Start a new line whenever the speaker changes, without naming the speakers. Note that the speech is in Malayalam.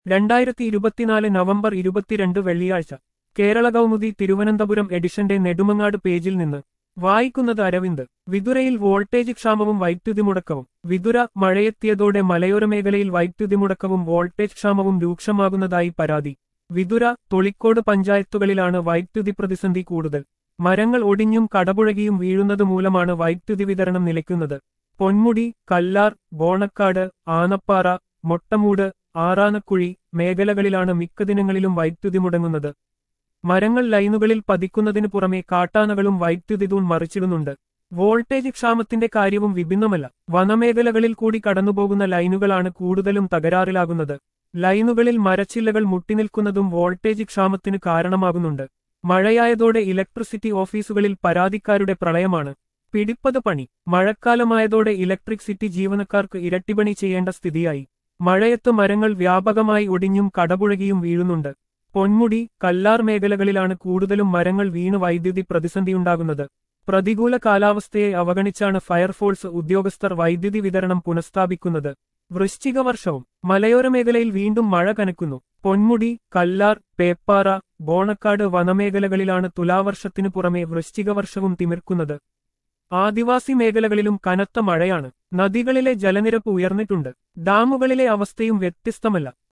രണ്ടായിരത്തി ഇരുപത്തിനാല് നവംബർ ഇരുപത്തിരണ്ട് വെള്ളിയാഴ്ച കേരള കൗമുദി തിരുവനന്തപുരം എഡിഷന്റെ നെടുമങ്ങാട് പേജിൽ നിന്ന് വായിക്കുന്നത് അരവിന്ദ് വിതുരയിൽ വോൾട്ടേജ് ക്ഷാമവും വൈദ്യുതി മുടക്കവും വിതുര മഴയെത്തിയതോടെ മലയോര മേഖലയിൽ വൈദ്യുതി മുടക്കവും വോൾട്ടേജ് ക്ഷാമവും രൂക്ഷമാകുന്നതായി പരാതി വിതുര തൊളിക്കോട് പഞ്ചായത്തുകളിലാണ് വൈദ്യുതി പ്രതിസന്ധി കൂടുതൽ മരങ്ങൾ ഒടിഞ്ഞും കടപുഴകിയും വീഴുന്നത് മൂലമാണ് വൈദ്യുതി വിതരണം നിലയ്ക്കുന്നത് പൊന്മുടി കല്ലാർ ബോണക്കാട് ആനപ്പാറ മൊട്ടമൂട് ആറാനക്കുഴി മേഖലകളിലാണ് മിക്ക ദിനങ്ങളിലും വൈദ്യുതി മുടങ്ങുന്നത് മരങ്ങൾ ലൈനുകളിൽ പതിക്കുന്നതിനു പുറമെ കാട്ടാനകളും വൈദ്യുതി തൂൺ മറിച്ചിടുന്നുണ്ട് വോൾട്ടേജ് ക്ഷാമത്തിന്റെ കാര്യവും വിഭിന്നമല്ല വനമേഖലകളിൽ കൂടി കടന്നുപോകുന്ന ലൈനുകളാണ് കൂടുതലും തകരാറിലാകുന്നത് ലൈനുകളിൽ മരച്ചില്ലകൾ മുട്ടിനിൽക്കുന്നതും വോൾട്ടേജ് ക്ഷാമത്തിന് കാരണമാകുന്നുണ്ട് മഴയായതോടെ ഇലക്ട്രിസിറ്റി ഓഫീസുകളിൽ പരാതിക്കാരുടെ പ്രളയമാണ് പിടിപ്പത് പണി മഴക്കാലമായതോടെ ഇലക്ട്രിക് സിറ്റി ജീവനക്കാർക്ക് ഇരട്ടിപ്പണി ചെയ്യേണ്ട സ്ഥിതിയായി മഴയത്ത് മരങ്ങൾ വ്യാപകമായി ഒടിഞ്ഞും കടപുഴകിയും വീഴുന്നുണ്ട് പൊന്മുടി കല്ലാർ മേഖലകളിലാണ് കൂടുതലും മരങ്ങൾ വീണ് വൈദ്യുതി പ്രതിസന്ധിയുണ്ടാകുന്നത് പ്രതികൂല കാലാവസ്ഥയെ അവഗണിച്ചാണ് ഫയർഫോഴ്സ് ഉദ്യോഗസ്ഥർ വൈദ്യുതി വിതരണം പുനഃസ്ഥാപിക്കുന്നത് വൃശ്ചിക വർഷവും മലയോര മേഖലയിൽ വീണ്ടും മഴ കനക്കുന്നു പൊന്മുടി കല്ലാർ പേപ്പാറ ബോണക്കാട് വനമേഖലകളിലാണ് തുലാവർഷത്തിനു പുറമെ വൃശ്ചിക വർഷവും തിമിർക്കുന്നത് ആദിവാസി മേഖലകളിലും കനത്ത മഴയാണ് നദികളിലെ ജലനിരപ്പ് ഉയർന്നിട്ടുണ്ട് ഡാമുകളിലെ അവസ്ഥയും വ്യത്യസ്തമല്ല